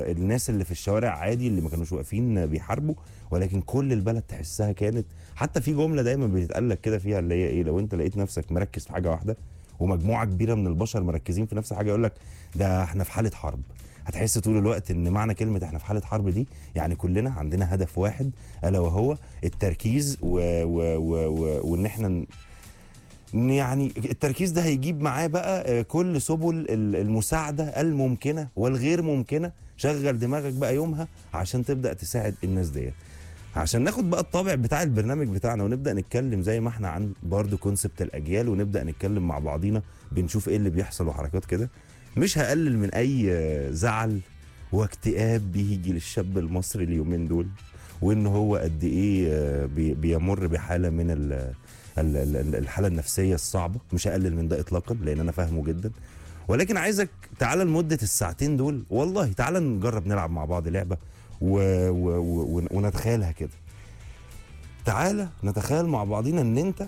الناس اللي في الشوارع عادي اللي ما كانوش واقفين بيحاربوا ولكن كل البلد تحسها كانت حتى في جمله دايما بتتقال لك كده فيها اللي هي ايه لو انت لقيت نفسك مركز في حاجه واحده ومجموعه كبيره من البشر مركزين في نفس الحاجه يقول لك ده احنا في حاله حرب هتحس طول الوقت ان معنى كلمه احنا في حاله حرب دي يعني كلنا عندنا هدف واحد الا وهو التركيز و... و... و... و... وان احنا ن- يعني التركيز ده هيجيب معاه بقى آه، كل سبل ال- المساعده الممكنه والغير ممكنه شغل دماغك بقى يومها عشان تبدا تساعد الناس ديت عشان ناخد بقى الطابع بتاع البرنامج بتاعنا ونبدا نتكلم زي ما احنا عن برضه كونسبت الاجيال ونبدا نتكلم مع بعضينا بنشوف ايه اللي بيحصل وحركات كده مش هقلل من اي آه، زعل واكتئاب بيجي للشاب المصري اليومين دول وان هو قد ايه آه، بي- بيمر بحاله من ال ال- ال- الحاله النفسيه الصعبه مش هقلل من ده اطلاقا لان انا فاهمه جدا ولكن عايزك تعالى لمده الساعتين دول والله تعالى نجرب نلعب مع بعض لعبه و... و... و... ونتخيلها كده تعالى نتخيل مع بعضينا ان انت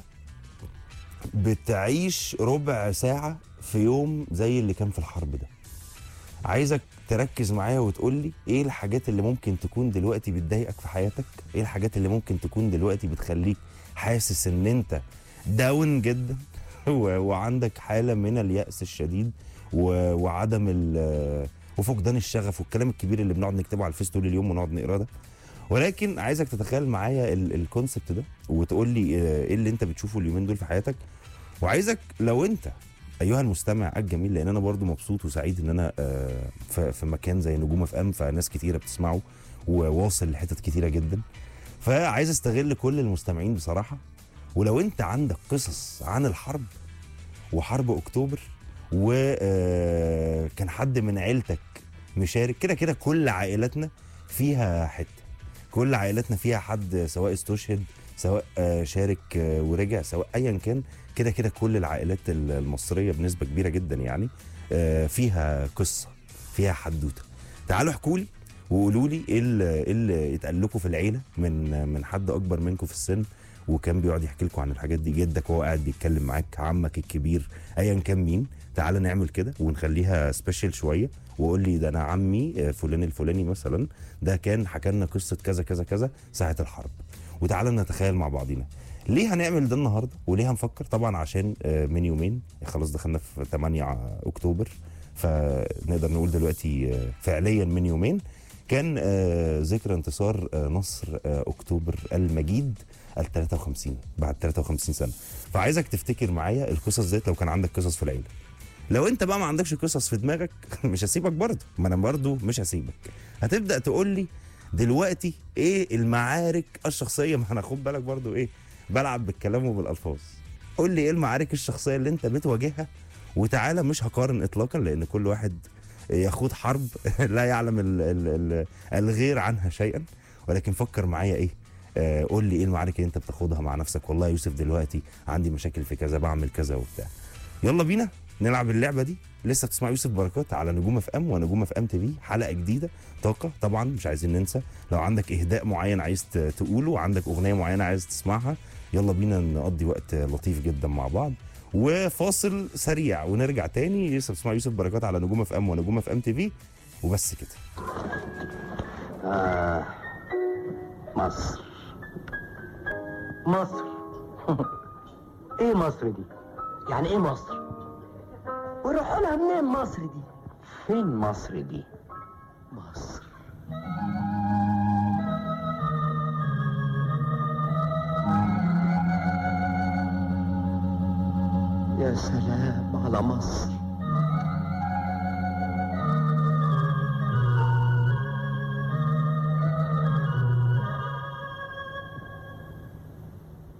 بتعيش ربع ساعة في يوم زي اللي كان في الحرب ده عايزك تركز معايا وتقول لي ايه الحاجات اللي ممكن تكون دلوقتي بتضايقك في حياتك ايه الحاجات اللي ممكن تكون دلوقتي بتخليك حاسس ان انت داون جدا و- وعندك حالة من اليأس الشديد و- وعدم ال- وفقدان الشغف والكلام الكبير اللي بنقعد نكتبه على الفيس طول اليوم ونقعد نقراه ده ولكن عايزك تتخيل معايا ال- الكونسبت ده وتقول لي آه، ايه اللي انت بتشوفه اليومين دول في حياتك وعايزك لو انت ايها المستمع الجميل لان انا برضو مبسوط وسعيد ان انا آه، في في مكان زي نجوم اف ام فناس كتيره بتسمعه وواصل لحتت كتيره جدا فعايز استغل كل المستمعين بصراحه ولو انت عندك قصص عن الحرب وحرب اكتوبر وكان حد من عيلتك مشارك كده كده كل عائلاتنا فيها حته كل عائلاتنا فيها حد سواء استشهد سواء آه، شارك آه، ورجع سواء ايا كان كده كده كل العائلات ال- المصريه بنسبه كبيره جدا يعني آه، فيها قصه فيها حدوته تعالوا احكوا لي وقولوا لي ايه اللي إيه اللي اتقال لكم في العيله من من حد اكبر منكم في السن وكان بيقعد يحكي لكم عن الحاجات دي جدك وهو قاعد بيتكلم معاك عمك الكبير ايا كان مين تعالى نعمل كده ونخليها سبيشال شويه وقول لي ده انا عمي آه، فلان الفلاني مثلا ده كان حكى لنا قصه كذا كذا كذا ساعه الحرب وتعالى نتخيل مع بعضينا ليه هنعمل ده النهارده وليه هنفكر طبعا عشان آه، من يومين خلاص دخلنا في 8 اكتوبر فنقدر نقول دلوقتي آه، فعليا من يومين كان آه، ذكرى انتصار آه، نصر آه، اكتوبر المجيد ال 53 بعد 53 سنه فعايزك تفتكر معايا القصص ديت لو كان عندك قصص في العيله لو انت بقى ما عندكش قصص في دماغك مش هسيبك برضه ما انا برضه مش هسيبك هتبدا تقول لي دلوقتي ايه المعارك الشخصيه ما انا خد بالك برضه ايه بلعب بالكلام وبالالفاظ قول لي ايه المعارك الشخصيه اللي انت بتواجهها وتعالى مش هقارن اطلاقا لان كل واحد يخوض حرب لا يعلم ال ال ال الغير عنها شيئا ولكن فكر معايا ايه آه قول لي ايه المعارك اللي انت بتاخدها مع نفسك والله يا يوسف دلوقتي عندي مشاكل في كذا بعمل كذا وبتاع يلا بينا نلعب اللعبه دي لسه بتسمع يوسف بركات على نجوم اف ام ونجوم اف ام تي في حلقه جديده طاقه طبعا مش عايزين ننسى لو عندك اهداء معين عايز ت- تقوله عندك اغنيه معينه عايز تسمعها يلا بينا نقضي وقت لطيف جدا مع بعض وفاصل سريع ونرجع تاني لسه بتسمع يوسف بركات على نجوم اف ام ونجوم اف ام تي في وبس كده آه مصر مصر ايه مصر دي يعني ايه مصر ويروحوا لها منين مصر دي فين مصر دي مصر يا سلام على مصر